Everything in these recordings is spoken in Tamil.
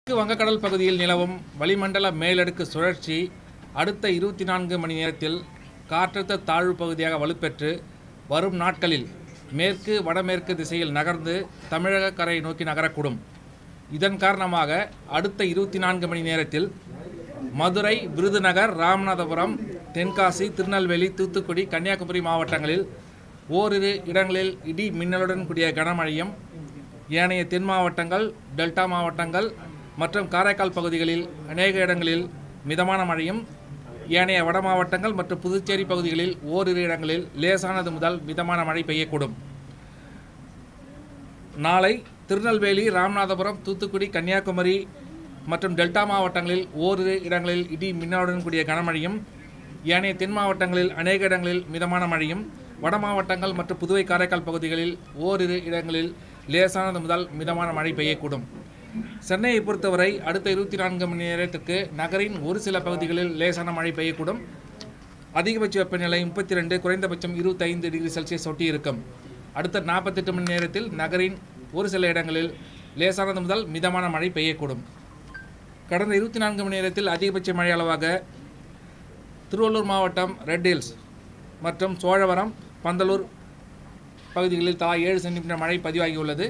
தெற்கு வங்கக்கடல் பகுதியில் நிலவும் வளிமண்டல மேலடுக்கு சுழற்சி அடுத்த இருபத்தி நான்கு மணி நேரத்தில் காற்றழுத்த தாழ்வு பகுதியாக வலுப்பெற்று வரும் நாட்களில் மேற்கு வடமேற்கு திசையில் நகர்ந்து தமிழக கரை நோக்கி நகரக்கூடும் இதன் காரணமாக அடுத்த இருபத்தி நான்கு மணி நேரத்தில் மதுரை விருதுநகர் ராமநாதபுரம் தென்காசி திருநெல்வேலி தூத்துக்குடி கன்னியாகுமரி மாவட்டங்களில் ஓரிரு இடங்களில் இடி மின்னலுடன் கூடிய கனமழையும் ஏனைய தென் மாவட்டங்கள் டெல்டா மாவட்டங்கள் மற்றும் காரைக்கால் பகுதிகளில் அநேக இடங்களில் மிதமான மழையும் ஏனைய வட மாவட்டங்கள் மற்றும் புதுச்சேரி பகுதிகளில் ஓரிரு இடங்களில் லேசானது முதல் மிதமான மழை பெய்யக்கூடும் நாளை திருநெல்வேலி ராமநாதபுரம் தூத்துக்குடி கன்னியாகுமரி மற்றும் டெல்டா மாவட்டங்களில் ஓரிரு இடங்களில் இடி மின்னலுடன் கூடிய கனமழையும் ஏனைய தென் மாவட்டங்களில் அநேக இடங்களில் மிதமான மழையும் வட மாவட்டங்கள் மற்றும் புதுவை காரைக்கால் பகுதிகளில் ஓரிரு இடங்களில் லேசானது முதல் மிதமான மழை பெய்யக்கூடும் சென்னையை பொறுத்தவரை அடுத்த இருபத்தி நான்கு மணி நேரத்துக்கு நகரின் ஒரு சில பகுதிகளில் லேசான மழை பெய்யக்கூடும் அதிகபட்ச வெப்பநிலை முப்பத்தி ரெண்டு குறைந்தபட்சம் இருபத்தைந்து டிகிரி செல்சியஸ் ஒட்டி இருக்கும் அடுத்த நாற்பத்தெட்டு மணி நேரத்தில் நகரின் ஒரு சில இடங்களில் லேசானது முதல் மிதமான மழை பெய்யக்கூடும் கடந்த இருபத்தி நான்கு மணி நேரத்தில் அதிகபட்ச மழை அளவாக திருவள்ளூர் மாவட்டம் ரெட் ஹில்ஸ் மற்றும் சோழவரம் பந்தலூர் பகுதிகளில் தலா ஏழு சென்டிமீட்டர் மழை பதிவாகியுள்ளது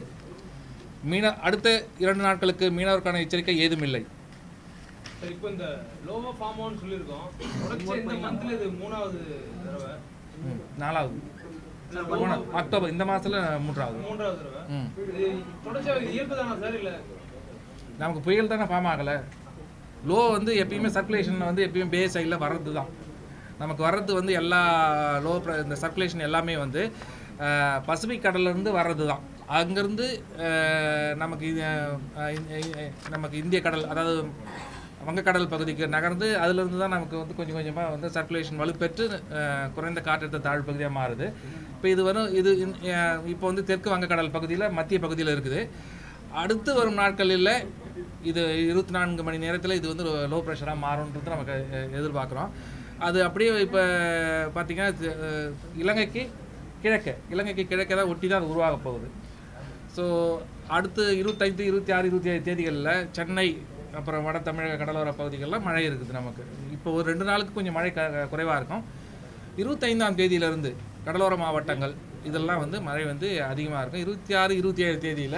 மீன அடுத்த இரண்டு நாட்களுக்கு மீனவருக்கான எச்சரிக்கை ஏதுமில்லை சார் இப்போ இந்த லோவா ஃபார்ம் ஆன் சொல்லியிருக்கோம் தொடர்ச்சி இந்த மந்த்ல இது மூணாவது தடவை ம், நாலாவது போன அக்டோபர் இந்த மாதத்தில் மூன்றாவது மூன்றாவது தடவை ம் இது தொடர்ச்சியாக இது இயல்பு தானா சார் இல்லை நமக்கு புயல் தானே ஃபார்ம் ஆகலை லோ வந்து எப்பயுமே சர்க்குலேஷன் வந்து எப்பயும் பே சைடில் வர்றது தான் நமக்கு வர்றது வந்து எல்லா லோ இந்த சர்க்குலேஷன் எல்லாமே வந்து பசிபிக் கடல்லேருந்து வர்றது தான் அங்கேருந்து நமக்கு இது, அஹ், இ- இ- நமக்கு இந்திய கடல் அதாவது வங்கக்கடல் பகுதிக்கு நகர்ந்து அதிலிருந்து தான் நமக்கு வந்து கொஞ்சம் கொஞ்சமாக வந்து சர்க்குலேஷன் வலுப்பெற்று அஹ், குறைந்த காற்றழுத்த தாழ்வு பகுதியாக மாறுது இப்போ இது வரும் இது இந்த- அஹ், இப்போ வந்து தெற்கு வங்கக்கடல் பகுதியில் மத்திய பகுதியில் இருக்குது அடுத்து வரும் நாட்களில் இது இருபத்தி நான்கு மணி நேரத்தில் இது வந்து லோ ப்ரெஷராக மாறும்ன்றது நமக்கு அஹ், எதிர்பார்க்குறோம் அது அப்படியே இப்போ பார்த்தீங்கன்னா இது, அஹ், இலங்கைக்கு கிழக்கு இலங்கைக்கு கிழக்கே தான் ஒட்டி தான் அது உருவாக போகுது ஸோ அடுத்து இருபத்தைந்து இருபத்தி ஆறு இருபத்தி ஏழு தேதிகளில் சென்னை அப்புறம் வட தமிழக கடலோர பகுதிகளில் மழை இருக்குது நமக்கு இப்போ ஒரு ரெண்டு நாளுக்கு கொஞ்சம் மழை க குறைவாக இருக்கும் இருபத்தைந்தாம் தேதியிலிருந்து கடலோர மாவட்டங்கள் இதெல்லாம் வந்து மழை வந்து அதிகமாக இருக்கும் இருபத்தி ஆறு இருபத்தி ஏழு தேதியில்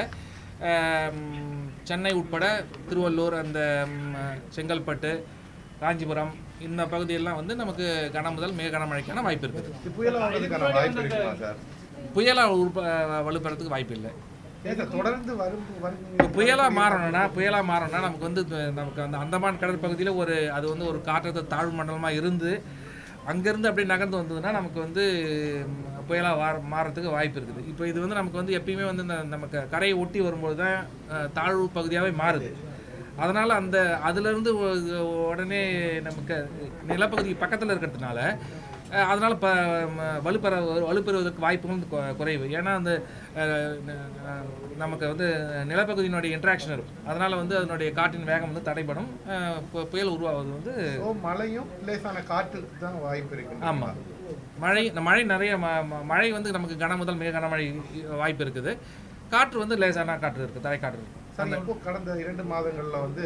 சென்னை உட்பட திருவள்ளூர் அந்த ம், செங்கல்பட்டு காஞ்சிபுரம் இந்த பகுதியெல்லாம் வந்து நமக்கு கன முதல் மிக கனமழைக்கான வாய்ப்பு இருக்குது இது புயலா வர்றதுக்கான வாய்ப்பு இருக்குமா சார் புயலாக உற்ப வலுப்பெறதுக்கு வாய்ப்பு இல்லை ஏன் சார் தொடர்ந்து வரும் வரும் இப்போ புயலாக மாறணும்னா புயலாக மாறணும்னா நமக்கு வந்து இந்த- நமக்கு அந்த அந்தமான் கடற்பகுதியில் ஒரு அது வந்து ஒரு காற்றழுத்த தாழ்வு மண்டலமாக இருந்து அங்கேருந்து அப்படியே நகர்ந்து வந்ததுன்னா நமக்கு வந்து புயலாக வார மாறத்துக்கு வாய்ப்பு இருக்குது இப்போ இது வந்து நமக்கு வந்து எப்பயுமே வந்து இந்த நமக்கு கரையை ஒட்டி வரும்போது தான் அஹ், தாழ்வு பகுதியாகவே மாறுது அதனால் அந்த அதுலேருந்து உடனே நமக்கு நிலப்பகுதி பக்கத்தில் இருக்கிறதுனால அஹ், அதனால ப ம- வலுப்பெற வலுப்பெறுவதற்கு வாய்ப்புகள் வந்து கொ- குறைவு ஏன்னா அந்த அஹ், ந- அஹ், நமக்கு வந்து நிலப்பகுதியினுடைய இன்ட்ராக்ஷன் இருக்கும் அதனால் வந்து அதனுடைய காற்றின் வேகம் வந்து தடைபடும் அஹ், பு- புயல் உருவாவது வந்து ஸோ மழையும் லேசான காற்றுக்கு தான் வாய்ப்பு இருக்கு ஆமாம் மழை இந்த மழை நிறைய ம- ம- மழை வந்து நமக்கு கன முதல் மிக கனமழை வாய்ப்பு இருக்குது காற்று வந்து லேசான காற்று இருக்குது தரைக்காற்று இருக்குது சார் இப்போ கடந்த இரண்டு மாதங்கள்ல வந்து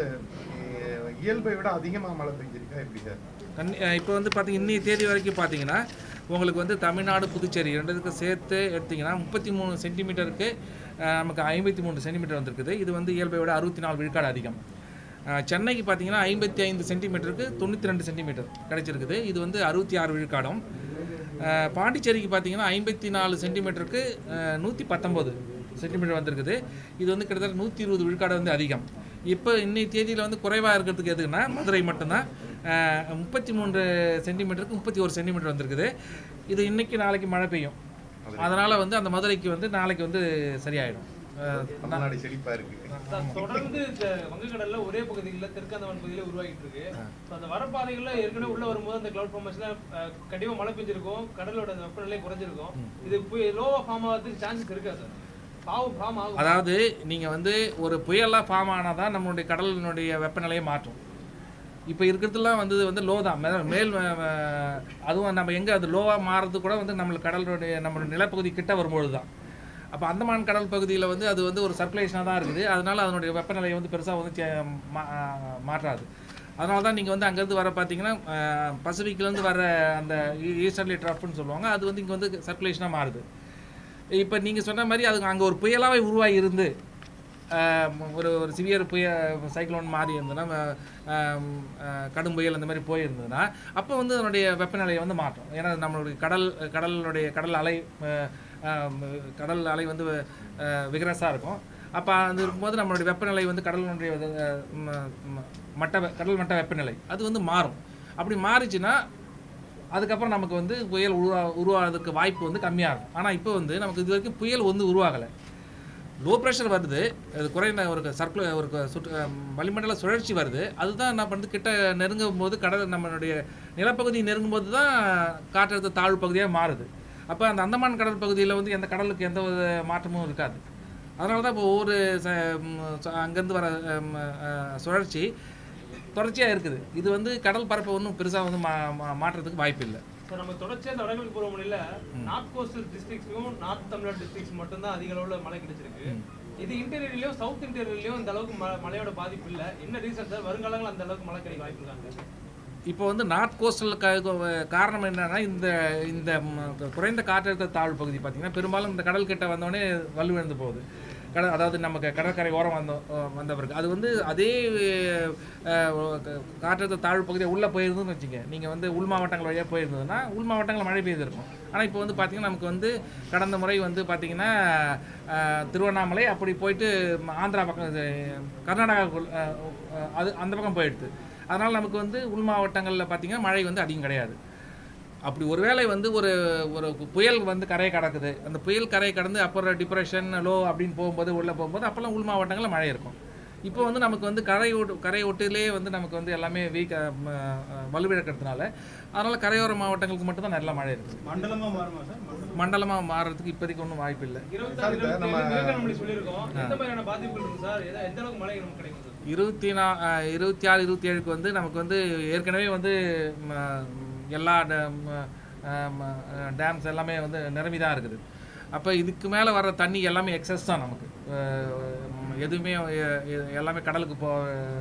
அஹ், இயல்பை விட அதிகமா மழை பெஞ்சிருக்கா எப்படி சார் கண்ணி இப்போ வந்து பார்த்தீங்க இன்னைய தேதி வரைக்கும் பார்த்தீங்கன்னா உங்களுக்கு வந்து தமிழ்நாடு புதுச்சேரி ரெண்டுத்துக்கும் சேர்த்து எடுத்தீங்கன்னா முப்பத்தி மூணு சென்டிமீட்டருக்கு அஹ், நமக்கு ஐம்பத்தி மூணு சென்டிமீட்டர் வந்திருக்குது இது வந்து இயல்பை விட அறுபத்தி நாலு விழுக்காடு அதிகம் அஹ், சென்னைக்கு பார்த்தீங்கன்னா ஐம்பத்தி ஐந்து சென்டிமீட்டருக்கு தொண்ணூற்றி ரெண்டு சென்டிமீட்டர் கிடைச்சிருக்குது இது வந்து அறுபத்தி ஆறு விழுக்காடும் அஹ், பாண்டிச்சேரிக்கு பார்த்தீங்கன்னா ஐம்பத்தி நாலு சென்டிமீட்டருக்கு நூற்றி பத்தொம்போது சென்டிமீட்டர் வந்திருக்குது இது வந்து கிட்டத்தட்ட நூற்றி இருபது விழுக்காடு வந்து அதிகம் இப்போ இன்னைய தேதியில் வந்து குறைவாக இருக்கிறதுக்கு எதுக்குன்னா மதுரை மட்டும்தான் முப்பத்தி மூன்று சென்டிமீட்டருக்கு முப்பத்தி ஒரு சென்டிமீட்டர் வந்திருக்குது இது இன்னைக்கு நாளைக்கு மழை பெய்யும் அதனால் வந்து அந்த மதுரைக்கு வந்து நாளைக்கு வந்து சரியாயிடும் அஹ், தமிழ்நாடு செழிப்பா இருக்கு சார், தொடர்ந்து இந்த வங்கக்கடல்ல ஒரே பகுதிகளில் தெற்காந்தவன் பகுதியில உருவாகிட்டு இருக்கு So, அந்த வரப்பாதைகள்ல ஏற்கனவே உள்ள வரும்போது அந்த கிளவுட் ஃபார்மேஷன்ல கண்டிப்பா மழை பெஞ்சிருக்கும் கடலோட அந்த வெப்பநிலை குறைஞ்சிருக்கும் இது லோவா ஃபார்ம் ஆகிறதுக்கு சான்சஸ் இருக்கா சார் பாவம் ஃபார்ம் ஆகும் அதாவது நீங்கள் வந்து ஒரு புயலாக ஃபார்ம் ஆனால் தான் நம்மளுடைய கடலினுடைய வெப்பநிலையை மாற்றும் இப்போ இருக்கிறதுலாம் வந்து வந்து லோ தான் மேல் மேல் அஹ், அஹ், அதுவும் நம்ம எங்கே அது லோவாக மாறுறது கூட வந்து நம்மளுக்கு கடலுடைய நம்மளுடைய நிலப்பகுதி கிட்ட வரும்பொழுது தான் அப்போ அந்தமான் கடல் பகுதியில் வந்து அது வந்து ஒரு சர்க்குலேஷனாக தான் இருக்குது அதனால அதனுடைய வெப்பநிலையை வந்து பெருசாக வந்து சே- மா- ஆ, மாற்றாது அதனால தான் நீங்கள் வந்து அங்கேருந்து வர பார்த்தீங்கன்னா பசிபிக்லேருந்து வர அந்த ஈஸ்டர்லி ட்ரஃப்னு சொல்லுவாங்க அது வந்து இங்கே வந்து சர்க்குலேஷனாக மாறுது இப்போ நீங்கள் சொன்ன மாதிரி அது அங்கே ஒரு புயலாகவே உருவாகி இருந்து ஆஹ் ஒரு ஒரு சிவியர் புய சைக்ளோன் மாறி இருந்ததுன்னா ஆஹ் ஆஹ் கடும் புயல் அந்த மாதிரி போயிருந்ததுன்னா அப்போ வந்து அதனுடைய வெப்பநிலையை வந்து மாற்றும் ஏன்னா நம்மளுடைய கடல் கடலுடைய கடல் அலை ஆஹ் ஆஹ் கடல் அலை வந்து விகரஸாக இருக்கும் அப்போ அது இருக்கும்போது நம்மளுடைய வெப்பநிலை வந்து கடலினுடைய ஆஹ் ம- ம- மட்ட வெ- கடல் மட்ட வெப்பநிலை அது வந்து மாறும் அப்படி மாறிச்சுன்னா அதுக்கப்புறம் நமக்கு வந்து புயல் உருவா உருவாகிறதுக்கு வாய்ப்பு வந்து கம்மியாக இருக்கும் ஆனால் இப்போ வந்து நமக்கு இது வரைக்கும் புயல் வந்து உருவாகலை லோ ப்ரெஷர் வருது அது குறைந்த ஒரு சர்க்குல ஒரு க- சுற்று அஹ் வளிமண்டல சுழற்சி வருது அதுதான் என்ன பண்ணுது கிட்ட நெருங்கும் போது கடல் நம்மளுடைய நிலப்பகுதி நெருங்கும் போது தான் காற்றழுத்த தாழ்வு பகுதியாக மாறுது அப்போ அந்த அந்தமான் கடல் பகுதியில் வந்து எந்த கடலுக்கு எந்த ஒரு மாற்றமும் இருக்காது அதனால தான் இப்போ ஒவ்வொரு ச- ம், ச- அங்கேருந்து வர ம், அஹ், சுழற்சி தொடர்ச்சியாக இருக்குது இது வந்து கடல் பரப்பை ஒன்றும் பெருசாக வந்து மா மா- மாற்றத்துக்கு வாய்ப்பு இல்லை ஸோ நம்ம தொடர்ச்சியா இந்த வடகிழக்கு பருவமழையில நார்த் கோஸ்டல் டிஸ்ட்ரிக்ட்ஸ்க்கும் நார்த் தமிழ்நாடு டிஸ்ட்ரிக்ஸ் மட்டும்தான் அதிக அளவுல மழை கிடைச்சிருக்கு இது இன்டீரியர்லயும் சவுத் இன்டீரியர்லயும் இந்த அளவுக்கு மழை மழையோட பாதிப்பு இல்ல என்ன ரீசன் சார் வருங்காலங்கள் அந்த அளவுக்கு மழை கிடைக்க வாய்ப்பு இருக்காங்க இப்போ வந்து நார்த் கோஸ்டல் காரணம் என்னன்னா இந்த இந்த ம், குறைந்த காற்றழுத்த தாழ்வு பகுதி பார்த்தீங்கன்னா பெரும்பாலும் இந்த கடல் கிட்ட வந்தோடனே வலுவிழந்து போகுது கடல் அதாவது நமக்கு கடற்கரை ஓரம் வந்த வந்த பிறகு அது வந்து அதே அஹ், க- காற்றழுத்த தாழ்வு பகுதியை உள்ளே போயிருந்ததுன்னு வச்சுங்க நீங்கள் வந்து உள் மாவட்டங்கள் வழியாக போயிருந்ததுன்னா உள் மாவட்டங்களில் மழை பெய்திருக்கும் ஆனால் இப்போ வந்து பார்த்தீங்கன்னா நமக்கு வந்து கடந்த முறை வந்து பார்த்தீங்கன்னா அஹ், திருவண்ணாமலை அப்படி போயிட்டு ம- ஆந்திரா பக்கம் இது, கர்நாடகாவுக்குள் அஹ், அஹ், அது அந்த பக்கம் போயிடுது அதனால் நமக்கு வந்து உள் மாவட்டங்களில் பார்த்தீங்கன்னா மழை வந்து அதிகம் கிடையாது அப்படி ஒருவேளை வந்து ஒரு ஒரு புயல் வந்து கரையை கடக்குது அந்த புயல் கரையை கடந்து அப்புறம் டிப்ரெஷன் லோ அப்படின்னு போகும்போது உள்ளே போகும்போது அப்போல்லாம் உள் மாவட்டங்களில் மழை இருக்கும் இப்போ வந்து நமக்கு வந்து கரை ஒட்டு கரை ஒட்டிலே வந்து நமக்கு வந்து எல்லாமே வீக் வலுவிழக்கிறதுனால அதனால் கரையோர மாவட்டங்களுக்கு மட்டும்தான் நல்ல மழை இருக்குது மண்டலமா மாறுமா சார் மண்டலம் மண்டலமாக மாறுறதுக்கு இப்போதைக்கு ஒன்றும் வாய்ப்பு இல்லை இருபத்தாறு இருபத்தி நம்ம சொல்லியிருக்கோம் எந்த மாதிரியான பாதிப்புகள் இருக்கு சார் எத- எந்த அளவுக்கு மழை நமக்கு கிடைக்கும் சார் இருபத்தி நா அஹ் இருபத்தி ஆறு இருபத்தி ஏழுக்கு வந்து நமக்கு வந்து ஏற்கனவே வந்து ம, எல்லா டேம்ஸ் எல்லாமே வந்து நிரம்பி தான் இருக்குது அப்போ இதுக்கு மேலே வர்ற தண்ணி எல்லாமே எக்ஸஸ் தான் நமக்கு அஹ் எதுவுமே எ- எ- எல்லாமே கடலுக்கு போ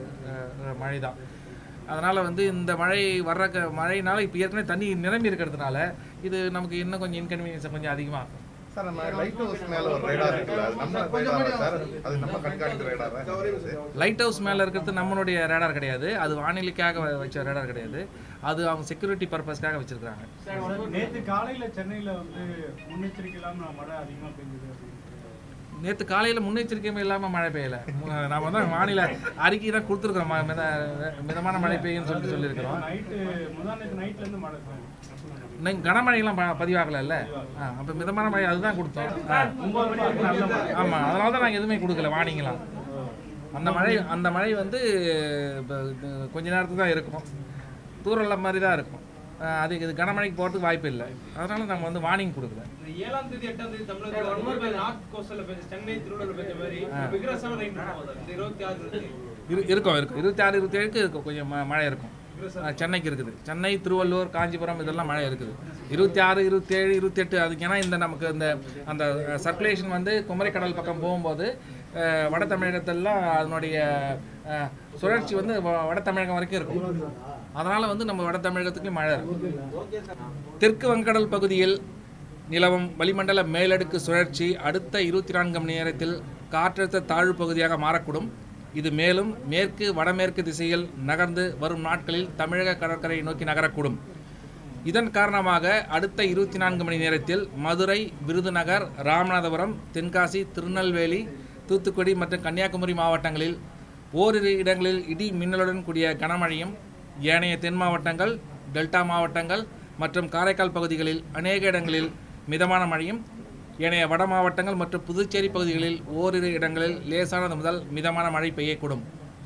மழை தான் அதனால் வந்து இந்த மழை வர்ற க மழையினால இப்போ ஏற்கனவே தண்ணி நிரம்பி இருக்கிறதுனால இது நமக்கு இன்னும் கொஞ்சம் இன்கன்வீனியன்ஸை கொஞ்சம் அதிகமாகும் சார் நம்ம லைட் ஹவுஸ் மேல ஒரு ரேடார் இருக்குல்ல அது நம்ம ரேடாரா சார் அது நம்ம கண்காணிக்கிற ரேடாரா லைட் ஹவுஸ் மேலே இருக்கிறது நம்மளுடைய ரேடார் கிடையாது அது வானிலைக்காக வ- வச்ச ரேடார் கிடையாது அது அவங்க செக்யூரிட்டி பர்பஸ்க்காக வச்சிருக்காங்க சார், நேத்து காலையில சென்னையில வந்து முன்னெச்சரிக்கை இல்லாம மழை அதிகமா பெஞ்சது அப்படின்னு நேற்று காலையில் முன்னெச்சரிக்கையும் இல்லாமல் மழை பெய்யல மு- நாம தான் வானிலை அறிக்கை தான் கொடுத்துருக்குறோம் ம- மித மிதமான மழை பெய்யும்னு சொல்லிட்டு சொல்லியிருக்கிறோம் நைட்டு முந்தா நேத்து நைட்ல இருந்து மழை சார் இன்னும் கனமழையெல்லாம் ப- பதிவாகலைல்ல ஆ அப்போ மிதமான மழை அதுதான் கொடுத்தோம் ஆ ஒன்பது மணி வரைக்கும் நல்ல மழை ஆமாம் அதனால தான் நாங்கள் எதுவுமே கொடுக்கல வார்னிங்லாம் அந்த மழை அந்த மழை வந்து இப்ப இது கொஞ்ச நேரத்துக்கு தான் இருக்கும் தூரல்ல மாதிரி தான் இருக்கும் அஹ் அது இது கனமழைக்கு போகிறதுக்கு வாய்ப்பு இல்லை அதனால நம்ம வந்து வார்னிங் கொடுக்கல இந்த ஏழாம் தேதி எட்டாம் தேதி தமிழகத்தில் நார்த் கோஸ்டல்ல பெஞ்ச சென்னை திருவள்ளூர் பெஞ்ச மாதிரி விக்ரஸான ரெயின் இருக்கும் சார் இந்த இருபத்தி ஆறு இருபத்தி ஏழு. இரு இருக்கும் இருக்கும் இருபத்தி ஆறு இருபத்தி ஏழுக்கு இருக்கும் கொஞ்சம் ம- மழை இருக்கும் அஹ் சென்னைக்கு இருக்குது சென்னை திருவள்ளூர் காஞ்சிபுரம் இதெல்லாம் மழை இருக்குது இருபத்தி ஆறு இருபத்தி ஏழு இருபத்தெட்டு அதுக்கு ஏன்னா இந்த நமக்கு இந்த அந்த சர்க்குலேஷன் வந்து குமரிக்கடல் பக்கம் போகும்போது அஹ், வட தமிழகத்திலாம் அதனுடைய அஹ், சுழற்சி வந்து வ- வட தமிழகம் வரைக்கும் இருக்கும் அதனால வந்து நம்ம வட தமிழகத்துக்கு மழை இருக்கும் தெற்கு வங்கடல் பகுதியில் நிலவும் வளிமண்டல மேலடுக்கு சுழற்சி அடுத்த இருபத்தி நான்கு மணி நேரத்தில் காற்றழுத்த தாழ்வு பகுதியாக மாறக்கூடும் இது மேலும் மேற்கு வடமேற்கு திசையில் நகர்ந்து வரும் நாட்களில் தமிழக கடற்கரையை நோக்கி நகரக்கூடும் இதன் காரணமாக அடுத்த இருபத்தி நான்கு மணி நேரத்தில் மதுரை விருதுநகர் ராமநாதபுரம் தென்காசி திருநெல்வேலி தூத்துக்குடி மற்றும் கன்னியாகுமரி மாவட்டங்களில் ஓரிரு இடங்களில் இடி மின்னலுடன் கூடிய கனமழையும் ஏனைய தென் மாவட்டங்கள் டெல்டா மாவட்டங்கள் மற்றும் காரைக்கால் பகுதிகளில் அநேக இடங்களில் மிதமான மழையும் ஏனைய வட மாவட்டங்கள் மற்றும் புதுச்சேரி பகுதிகளில் ஓரிரு இடங்களில் லேசானது முதல் மிதமான மழை பெய்யக்கூடும்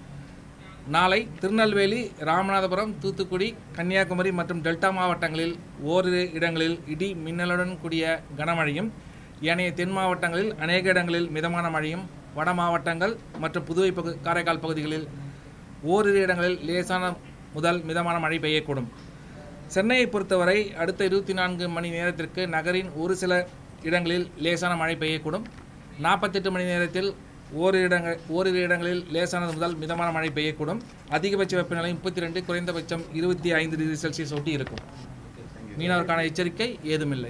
நாளை திருநெல்வேலி ராமநாதபுரம் தூத்துக்குடி கன்னியாகுமரி மற்றும் டெல்டா மாவட்டங்களில் ஓரிரு இடங்களில் இடி மின்னலுடன் கூடிய கனமழையும் ஏனைய தென் மாவட்டங்களில் அநேக இடங்களில் மிதமான மழையும் வட மாவட்டங்கள் மற்றும் புதுவை பகு காரைக்கால் பகுதிகளில் ஓரிரு இடங்களில் லேசான முதல் மிதமான மழை பெய்யக்கூடும் சென்னையை பொறுத்தவரை அடுத்த இருபத்தி நான்கு மணி நேரத்திற்கு நகரின் ஒரு சில இடங்களில் லேசான மழை பெய்யக்கூடும் நாற்பத்தெட்டு மணி நேரத்தில் ஓரிரு இடங்கள் ஓரிரு இடங்களில் லேசானது முதல் மிதமான மழை பெய்யக்கூடும் அதிகபட்ச வெப்பநிலை முப்பத்தி ரெண்டு குறைந்தபட்சம் இருபத்தி ஐந்து டிகிரி செல்சியஸ் ஒட்டி இருக்கும் மீனவருக்கான எச்சரிக்கை ஏதுமில்லை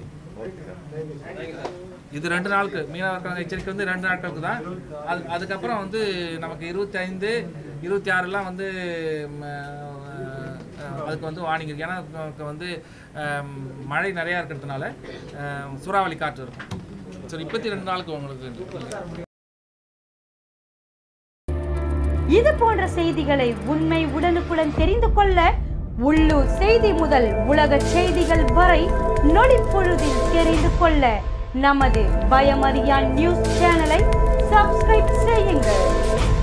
இது ரெண்டு நாளுக்கு மீனவருக்கான எச்சரிக்கை வந்து ரெண்டு நாட்களுக்கு தான் அது அதுக்கப்புறம் வந்து நமக்கு இருபத்தி ஐந்து இருபத்தி ஆறுலாம் வந்து ம், அஹ், அதுக்கு வந்து வார்னிங் இருக்கு ஏன்னா நமக்கு வந்து அஹ், மழை நிறையா இருக்கிறதுனால அஹ், சூறாவளி காற்று இருக்கும் ஸோ முப்பத்தி ரெண்டு நாளுக்கு உங்களுக்கு இது போன்ற செய்திகளை உண்மை உடனுக்குடன் தெரிந்து கொள்ள உள்ளூர் செய்தி முதல் உலக செய்திகள் வரை நொடிப்பொழுதில் தெரிந்து கொள்ள நமது பயமறியான் நியூஸ் சேனலை சப்ஸ்கிரைப் செய்யுங்கள்